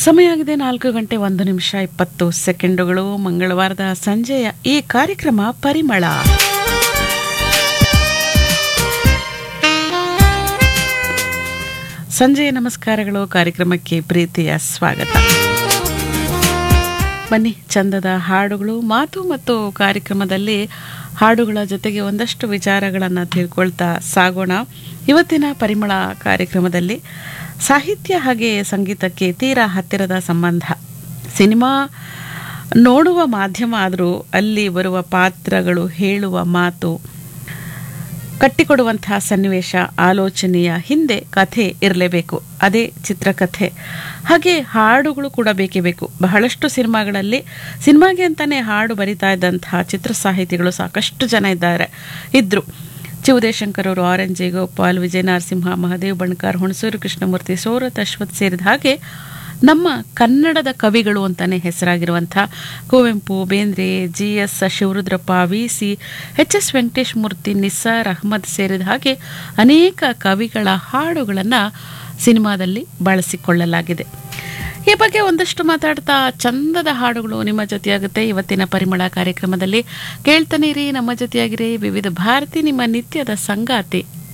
ಸಮಯ ಆಗಿದೆ ನಾಲ್ಕು ಗಂಟೆ ಒಂದು ನಿಮಿಷ ಇಪ್ಪತ್ತು ಸೆಕೆಂಡುಗಳು ಮಂಗಳವಾರದ ಸಂಜೆಯ ಈ ಕಾರ್ಯಕ್ರಮ ಪರಿಮಳ ಸಂಜೆಯ ನಮಸ್ಕಾರಗಳು ಕಾರ್ಯಕ್ರಮಕ್ಕೆ ಪ್ರೀತಿಯ ಸ್ವಾಗತ ಬನ್ನಿ ಚಂದದ ಹಾಡುಗಳು ಮಾತು ಮತ್ತು ಕಾರ್ಯಕ್ರಮದಲ್ಲಿ ಹಾಡುಗಳ ಜೊತೆಗೆ ಒಂದಷ್ಟು ವಿಚಾರಗಳನ್ನು ತಿಳ್ಕೊಳ್ತಾ ಸಾಗೋಣ ಇವತ್ತಿನ ಪರಿಮಳ ಕಾರ್ಯಕ್ರಮದಲ್ಲಿ ಸಾಹಿತ್ಯ ಹಾಗೆ ಸಂಗೀತಕ್ಕೆ ತೀರಾ ಹತ್ತಿರದ ಸಂಬಂಧ ಸಿನಿಮಾ ನೋಡುವ ಮಾಧ್ಯಮ ಆದರೂ ಅಲ್ಲಿ ಬರುವ ಪಾತ್ರಗಳು ಹೇಳುವ ಮಾತು ಕಟ್ಟಿಕೊಡುವಂತಹ ಸನ್ನಿವೇಶ ಆಲೋಚನೆಯ ಹಿಂದೆ ಕಥೆ ಇರಲೇಬೇಕು ಅದೇ ಚಿತ್ರಕಥೆ ಹಾಗೆ ಹಾಡುಗಳು ಕೂಡ ಬೇಕೇ ಬೇಕು ಬಹಳಷ್ಟು ಸಿನಿಮಾಗಳಲ್ಲಿ ಸಿನಿಮಾಗೆ ಅಂತಾನೆ ಹಾಡು ಬರಿತಾ ಇದ್ದಂತಹ ಚಿತ್ರ ಸಾಹಿತಿಗಳು ಸಾಕಷ್ಟು ಜನ ಇದ್ದಾರೆ ಇದ್ರು ಚಿವುದೇಶಂಕರ್ ಅವರು R N J Gopal Vijaya Narasimha Mahadev Bankar Hunsur Krishnamurthy Sorat Ashwath ಸೇರಿದ ಹಾಗೆ ನಮ್ಮ ಕನ್ನಡದ ಕವಿಗಳು ಅಂತಾನೆ ಹೆಸರಾಗಿರುವಂಥ Kuvempu Bendre G S Shivarudrappa V C H S Venkatesh Murthy Nissar Ahmed ಸೇರಿದ ಹಾಗೆ ಅನೇಕ ಕವಿಗಳ ಹಾಡುಗಳನ್ನು ಸಿನಿಮಾದಲ್ಲಿ ಬಳಸಿಕೊಳ್ಳಲಾಗಿದೆ ಈ ಬಗ್ಗೆ ಒಂದಷ್ಟು ಮಾತಾಡ್ತಾ ಚಂದದ ಹಾಡುಗಳು ನಿಮ್ಮ ಜೊತೆಯಾಗುತ್ತೆ ಇವತ್ತಿನ ಪರಿಮಳ ಕಾರ್ಯಕ್ರಮದಲ್ಲಿ ಕೇಳ್ತಾನೆ ಇರಿ ನಮ್ಮ ಜೊತೆಯಾಗಿರಿ ವಿವಿಧ ಭಾರತಿ ನಿಮ್ಮ ನಿತ್ಯದ ಸಂಗಾತಿ